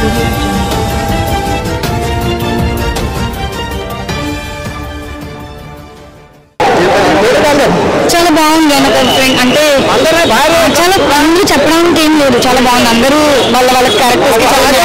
చాలా బాగుంది అన్న ఫ్రెండ్ అంటే చాలా అందరూ చెప్పడానికి ఏం లేదు చాలా బాగుంది అందరూ వాళ్ళ వాళ్ళ క్యారెక్టర్స్ కి చాలా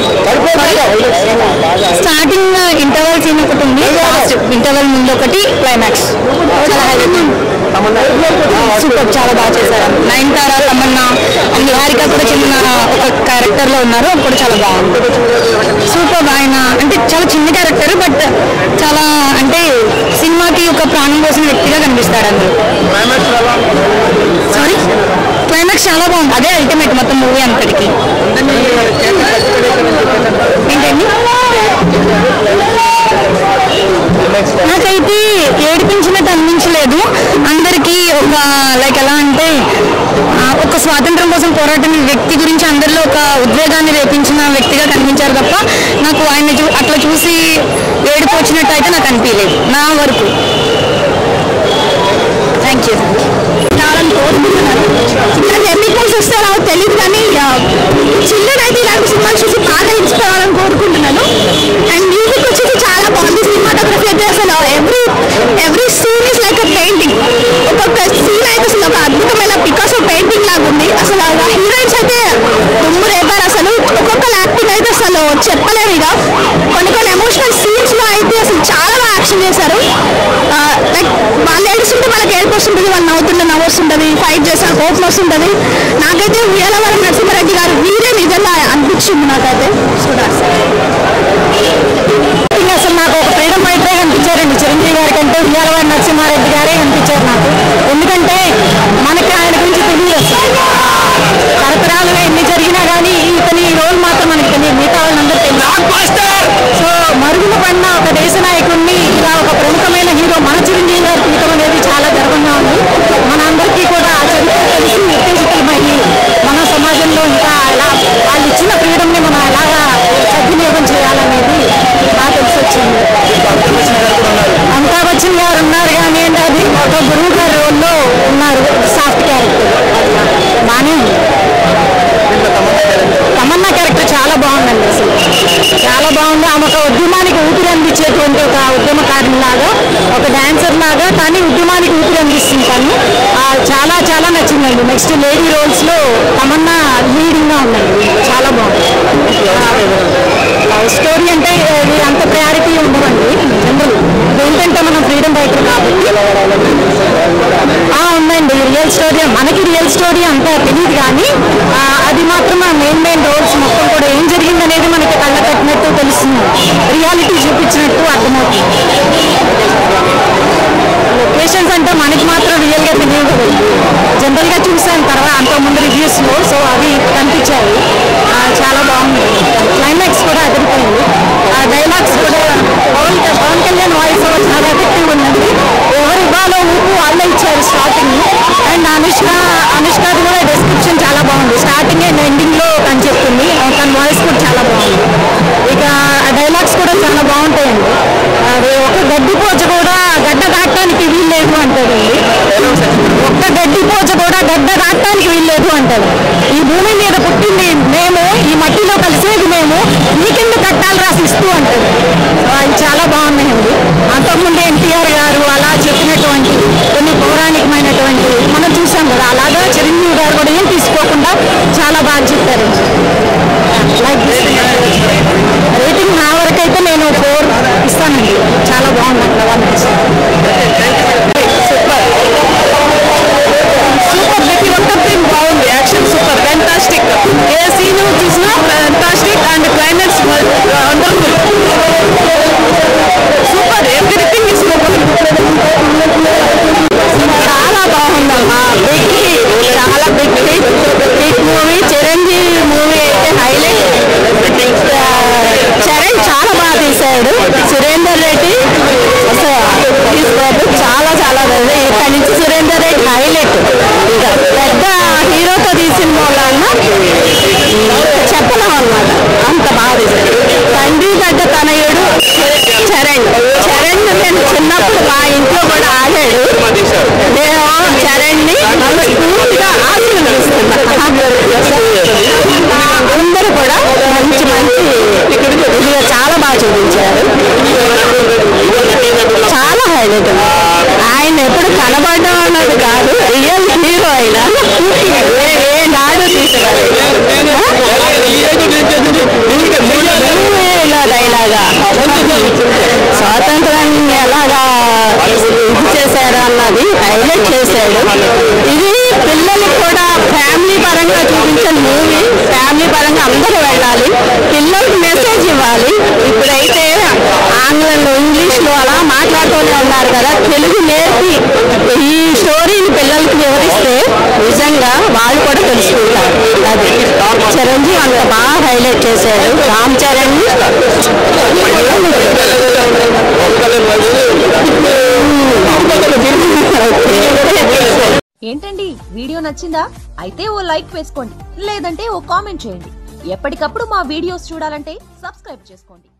స్టార్టింగ్ ఇంటర్వల్ సీన్ ఒకటి ఉంది ఇంటర్వల్ ముందు ఒకటి క్లైమాక్స్ చాలా హైలైట్ సూపర్ చాలా బాగా చేశారు నయనతార తమన్నా అండ్ నిహారిక కూడా చిన్న ఒక క్యారెక్టర్ లో ఉన్నారు అది కూడా చాలా బాగుంది సూపర్ ఆయన అంటే చాలా చిన్న క్యారెక్టర్ బట్ చాలా అంటే సినిమాకి ఒక ప్రాణం పోసిన వ్యక్తిగా కనిపిస్తాడు అందులో సారీ క్లైమాక్స్ చాలా బాగుంది అదే అల్టిమేట్ మొత్తం మూవీ అంతటికి ఏంటండి నాకైతే ఏడిపించినట్టు అనిపించలేదు అందరికీ ఒక లైక్ ఎలా అంటే ఆ, ఒక స్వాతంత్రం కోసం పోరాటం వ్యక్తి గురించి అందరిలో ఒక ఉద్వేగాన్ని రేపించిన వ్యక్తిగా కనిపించారు తప్ప నాకు ఆయన చూ అట్లా చూసి ఏడుపు వచ్చినట్టు అయితే నాకు అనిపించలేదు నా వరకు థ్యాంక్ యూ చాలా కోరుకుంటున్నాను ఎన్ని కోర్స్ వస్తారో తెలియదు కానీ చిల్డ్రన్ అయితే ఇలాంటి సినిమాలు చూసి బాగా ఇన్స్పైర్ అవ్వాలని కోరుకుంటున్నాను అండ్ మ్యూజిక్ వచ్చేసి చాలా బాగుంది సినిమాటోగ్రఫీ అయితే అసలు every every scene is like a painting ఒక్కొక్క సీన్ అయితే అసలు ఒక అద్భుతమైన పికాసో పెయింటింగ్ లాగా ఉంది అసలు హీరోయిన్స్ అయితే దుమ్ము రేపారు అసలు ఒక్కొక్క యాక్టింగ్ అయితే అసలు చెప్పలేరు ఇక కొన్ని కొన్ని ఎమోషనల్ సీన్స్ లో అయితే అసలు చాలా బాగా యాక్షన్ చేశారు లైక్ వాళ్ళు ఏడుస్తుంటే వాళ్ళకి ఏడుపు వస్తుంటుంది వాళ్ళు నవ్వుతుంటే నవ్వు వస్తుంటుంది ఫైట్ చేస్తారు కోపం వస్తుంటుంది నాకైతే వీరవరం నరసింహారెడ్డి గారు వీరే నిజంగా అనిపించింది నాకైతే చూడాలి అసలు నాకు ఒక ఫ్రీడమ్ ఫైటరే కనిపించారండి చిరంజీవి గారి కంటే ఉయ్యాలవారి నరసింహారెడ్డి గారే కనిపించారు నాకు ఎందుకంటే మనకి ఆయన గురించి తెలియదు అసలు తరతరాలుగా ఎన్ని జరిగినా కానీ ఇతని రోల్ మాత్రం మనకి తెలియదు మిగతా వాళ్ళందరూ తెలియదు సో మరుగున పడిన ఒక దేశ నాయకుడిని ఇలా ఒక ప్రముఖమైన హీరో మన చిరంజీవి గారు తీయటం అనేది చాలా గర్వంగా ఉంది మన అందరికీ కూడా ఆ చరిత్ర తెలిసి ఉత్తేజితమై మన సమాజంలో ఇంకా ఎలా వాళ్ళు ఇచ్చిన ఫ్రీడమ్ని మనం ఎలాగా సద్వినియోగం చేయాలనేది బాగా తెలిసి వచ్చింది అమితాబ్ బచ్చన్ గారు ఉన్నారు కానీ ఏంటి అది ఒక గురువు గారి రోల్లో ఉన్నారు సాఫ్ట్ క్యారెక్టర్ బాగానే ఉంది తమన్నా క్యారెక్టర్ చాలా బాగుందండి అసలు చాలా బాగుంది ఆమె ఒక ఉద్యమానికి ఊపిరి అందించేటువంటి ఒక ఉద్యమకారిణి లాగా ఒక డాన్సర్ లాగా కానీ ఉద్యమానికి ఊపిరి అందిస్తుంది తను ఆ, చాలా చాలా నచ్చిందండి నెక్స్ట్ లేడీ రోల్స్ లో తమన్నా లీడింగ్ గా ఉందండి చాలా బాగుంది లవ్ స్టోరీ అంటే ఇది అంత ప్రయారిటీ ఉండదండి జనరల్ ఏంటంటే మనం ఫ్రీడమ్ ఫైటర్ కాబట్టి ఆ, ఉందండి రియల్ స్టోరీ మనకి రియల్ స్టోరీ అంత తెలియదు కానీ ఆ, అది మాత్రం మెయిన్ మెయిన్ రోల్స్ మొత్తం కూడా ఏం జరిగింది అనేది మనకి కళ్ళ కట్టినట్టు తెలుస్తుంది రియాలిటీ చూపించినట్టు అర్థమవుతుంది లొకేషన్స్ అంటే మనకి మాత్రం రియల్ గా తెలియదు జనరల్ గా చూసాను తర్వాత అంత ముందు రివ్యూస్ లో సో అవి కనిపించాయి ఆ, చాలా బాగుంది క్లైమాక్స్ కూడా అదిరిపోయింది ఆ డైలాగ్స్ కూడా పవన్ పవన్ కళ్యాణ్ వాయిస్ చాలా ఎఫెక్టివ్ ఉందండి ఎవరు ఇవ్వాలో ఊపు వాళ్ళే ఇచ్చారు స్టార్టింగ్ అండ్ అనుష్క అనుష్కది కూడా డిస్క్రిప్షన్ చాలా బాగుంది స్టార్టింగ్ అండ్ ఎండింగ్ లో తను చెప్తుంది తన వాయిస్ కూడా చాలా బాగుంది ఇక డైలాగ్స్ కూడా చాలా బాగుంటాయండి అది ఒక గడ్డి పోచ కూడా గడ్డ దాటడానికి వీల్లేదు అంటాడండి ఒక్క గడ్డి పోచ కూడా గడ్డ దాటడానికి వీల్లేదు అంటాడు ఈ భూమి మీద పుట్టింది మేము ఈ మట్టిలో కలిసేది మేము నీకెందు కట్టాలు రాసి ఇస్తూ అంటాడు సో అవి చాలా బాగున్నాయండి అంతకుముందు ఎన్టీఆర్ గారు అలా చెప్పినటువంటి కొన్ని పౌరాణికమైనటువంటి మనం చూసాం కదా అలాగా చిరంజీవి గారు కూడా ఏం తీసుకోకుండా చాలా బాగా చెప్పారు లైక్ రేటింగ్ నా వరకు అయితే నేను ఫోర్ ఇస్తానండి చాలా బాగుంది అట్లా వాళ్ళు సూపర్ సూపర్ ప్రతి ఒక్కటి బాగుంది యాక్షన్ సూపర్ ఫ్యాంటాస్టిక్ ఏ సీన్ చూసినా fantastic and climax wonderful super everything is చాలా బాగుందమ్మా బిగ్ చాలా big hit hit movie Chiranjeevi movie చూపించారు చాలా హైలైట్ ఉంది ఆయన ఎప్పుడు కనబడడం అన్నది కాదు రియల్ హీరో ఆయన ఏ- ఏ నాడు తీసుకురాడు మూవీలో డైలాగా స్వాతంత్రాన్ని ఎలాగా ఇది చేశారు అన్నది హైలైట్ చేశాడు ఇది పిల్లలకు కూడా ఫ్యామిలీ పరంగా చూపించిన మూవీ ఫ్యామిలీ పరంగా అందరూ వెళ్ళాలి పిల్లలకు మెసేజ్ ఇవ్వాలి ఇప్పుడైతే ఆంగ్లంలో ఇంగ్లీష్లో అలా మాట్లాడుతూనే ఉన్నారు కదా తెలుగు నేర్పి ఈ స్టోరీని పిల్లలకి వివరిస్తే నిజంగా వాళ్ళు కూడా తెలుసుకుంటారు అది చిరంజీవి అంత బాగా హైలైట్ చేశారు రామ్ చరణ్ ఏంటండి వీడియో నచ్చిందా అయితే ఓ లైక్ వేసుకోండి లేదంటే ఓ కామెంట్ చేయండి ఎప్పటికప్పుడు మా వీడియోస్ చూడాలంటే సబ్స్క్రైబ్ చేసుకోండి